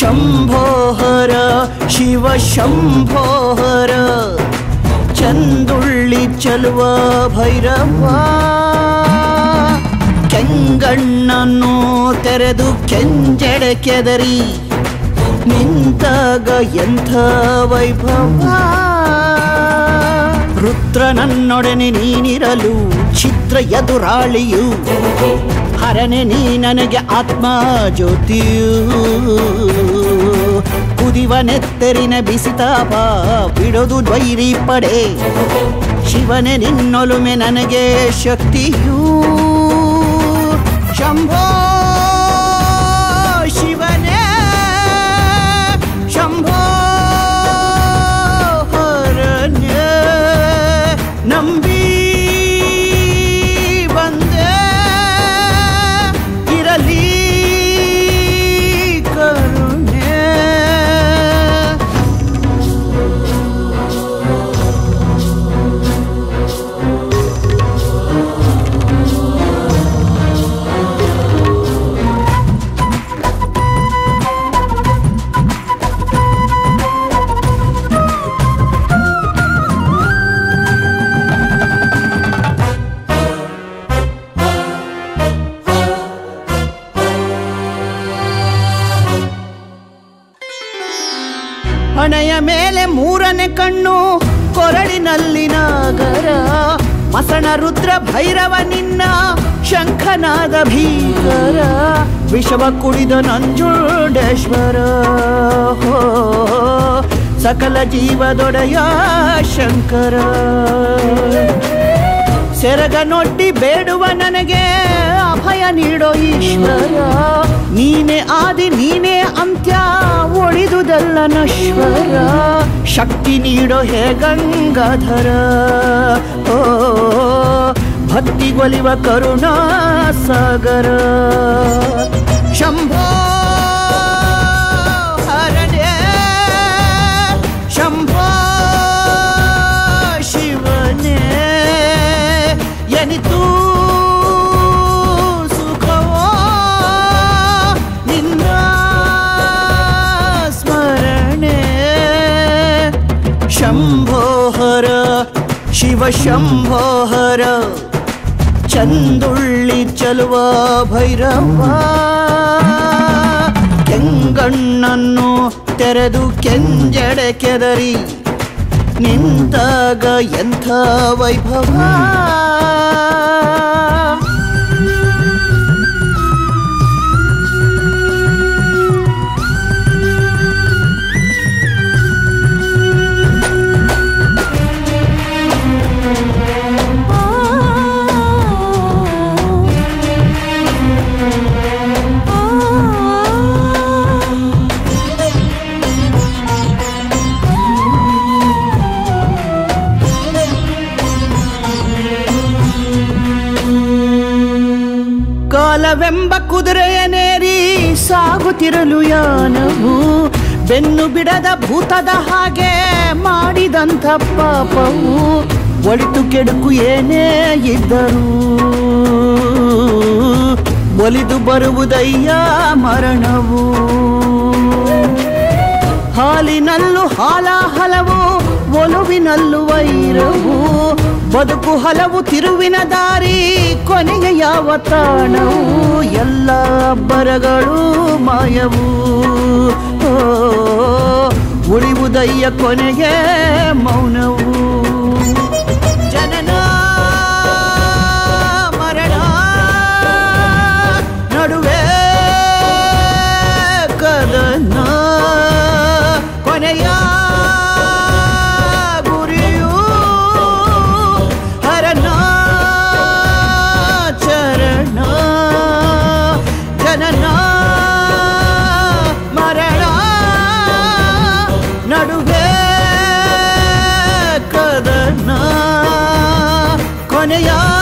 ಶಂಭೋಹರ ಶಿವ ಶಂಭೋಹರ ಚಂದುಳ್ಳಿ ಚಲುವ ಭೈರವ ಕೆಂಗಣ್ಣನ್ನು ತೆರೆದು ಕೆಂಜೆಡೆ ಕೆದರಿ ನಿಂತಾಗ ಎಂಥ ವೈಭವ ರುದ್ರ ನನ್ನೊಡನೆ ನೀನಿರಲು ಚಿತ್ರ ಎದುರಾಳಿಯು ಹರನೆ ನೀ ನನಗೆ ಆತ್ಮ ಜ್ಯೋತಿಯು ಕುದಿವ ನೆತ್ತರಿನ ಬಿಸಿತಾಪ ಬಿಡೋದು ದ್ವೈರಿ ಪಡೆ ಶಿವನೇ ನಿನ್ನೊಲುಮೆ ನನಗೆ ಶಕ್ತಿಯೂ ಶಂಭೋ ಶಿವನೇ ಶಂಭೋ ಹರಣ್ಯ ನಂಬಿ ಬಂದೆ ಇರಲಿ ಕರುಣೆ ಹಣೆಯ ಮೇಲೆ ಮೂರನೇ ಕಣ್ಣು ಕೊರಳಿನಲ್ಲಿ ನಾಗರ ಮಸಣ ರುದ್ರ ಭೈರವ ನಿನ್ನ ಶಂಖನಾದ ಭೀಕರ ವಿಷವ ಕುಡಿದ ನಂಜುಂಡೇಶ್ವರ ಹೋ ಸಕಲ ಜೀವದೊಡೆಯ ಶಂಕರ ಸೆರಗ ನೊಡ್ಡಿ ಬೇಡುವ ನನಗೆ ಅಭಯ ನೀಡೋ ಈಶ್ವರ ನೀನೇ ಆದಿ ನೀನೇ ಅಂತ್ಯ ಒಳಿದುದಲ್ಲ ನಶ್ವರ ಶಕ್ತಿ ನೀಡೋ ಹೇ ಗಂಗಾಧರ ಓ ಭಕ್ತಿಗೊಲಿವ ಕರುಣಾ ಸಾಗರ ಶಂಭೋ ಹರಣ್ಯ ಶಂಭೋ ಶಿವನೇ ಎನಿತು ಸುಖವೋ ನಿನ್ನ ಸ್ಮರಣೆ ಶಂಭೋಹರ ಶಿವ ಶಂಭೋಹರ ಚಂದುಳ್ಳಿ ಚಲುವ ಭೈರವ ಕೆಂಗಣ್ಣನ್ನು ತೆರೆದು ಕೆಂಜಡೆ ಕೆದರಿ ನಿಂತಾಗ ಎಂಥ ವೈಭವ ಕಾಲವೆಂಬ ಕುದುರೆಯನೇರಿ ಸಾಗುತ್ತಿರಲು ಯಾನವು ಬೆನ್ನು ಬಿಡದ ಭೂತದ ಹಾಗೆ ಮಾಡಿದಂಥ ಪಾಪವು ಒಳಿತು ಕೆಡುಕು ಏನೇ ಇದ್ದರೂ ಒಲಿದು ಬರುವುದಯ್ಯ ಮರಣವು ಹಾಲಿನಲ್ಲೂ ಹಾಲ ಹಲವು ಒಲುವಿನಲ್ಲೂ ವೈರವು ಬದುಕು ಹಲವು ತಿರುವಿನ ದಾರಿ ಕೊನೆಯ ಯಾವ ತಾಣವು ಎಲ್ಲ ಬರಗಳು ಮಾಯವು ಓ, ಉಳಿವುದಯ್ಯ ಕೊನೆಗೆ ಮೌನವು ಜನನ ಮರಣ ನಡುವೆ ಕದನ ಕೊನೆಯ ಗುರಿಯು ಹರನ ಚರಣ ಜನನ ಮರಣ ನಡುವೆ ಕದನ ಕೊನೆಯ